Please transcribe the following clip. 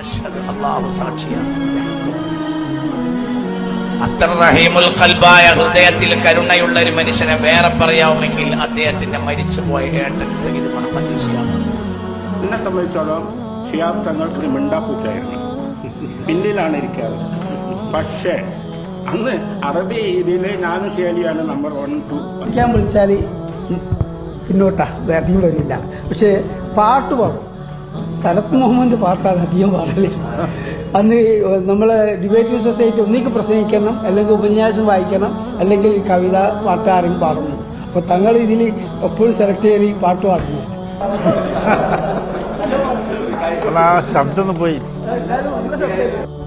അഷ്ഹദു അല്ലാഹു സാക്ഷിയാണ് അത്ര റഹീമുൽ ഖൽബായ ഹൃദയത്തിൽ കരുണയുള്ള ഒരു മനുഷ്യനെ വേറെ പറയാമെങ്കിൽ അദ്ദേഹത്തിന്റെ മരിച്ചുപോയ ഏട്ടൻ സയ്യിദ് മുഹമ്മദ് ഇസ്ലാം എന്നെ സംബന്ധിച്ചോളം ഷിയാബ് തങ്ങൾക്ക് ഒരു മിണ്ടാപ്പൂച്ചായിരുന്നു പിന്നിലാണ് ഇരിക്കാറ് പക്ഷേ അന്ന് അറബി ഇതിൽ ഞാനും ശൈലിയാണ് നമ്പർ വൺ ടു പഠിക്കാൻ വിളിച്ചാൽ പിന്നോട്ടാ അധികം വരില്ല പക്ഷേ പാട്ട് പാടും തലത്ത് മുഹമ്മദ് പാട്ടാണ് അധികം പാടല് അന്ന് നമ്മളെ ഡിബേറ്റ് സൊസൈറ്റി ഒന്നിക്ക് പ്രസംഗിക്കണം അല്ലെങ്കിൽ ഉപന്യാസം വായിക്കണം അല്ലെങ്കിൽ കവിത പാട്ടാരും പാടുന്നു അപ്പൊ തങ്ങൾ ഇതിൽ എപ്പോഴും സെലക്ട് ചെയ്ത് ഈ പാട്ട് പാടുന്നു ആ ശബ്ദം ഒന്ന് പോയി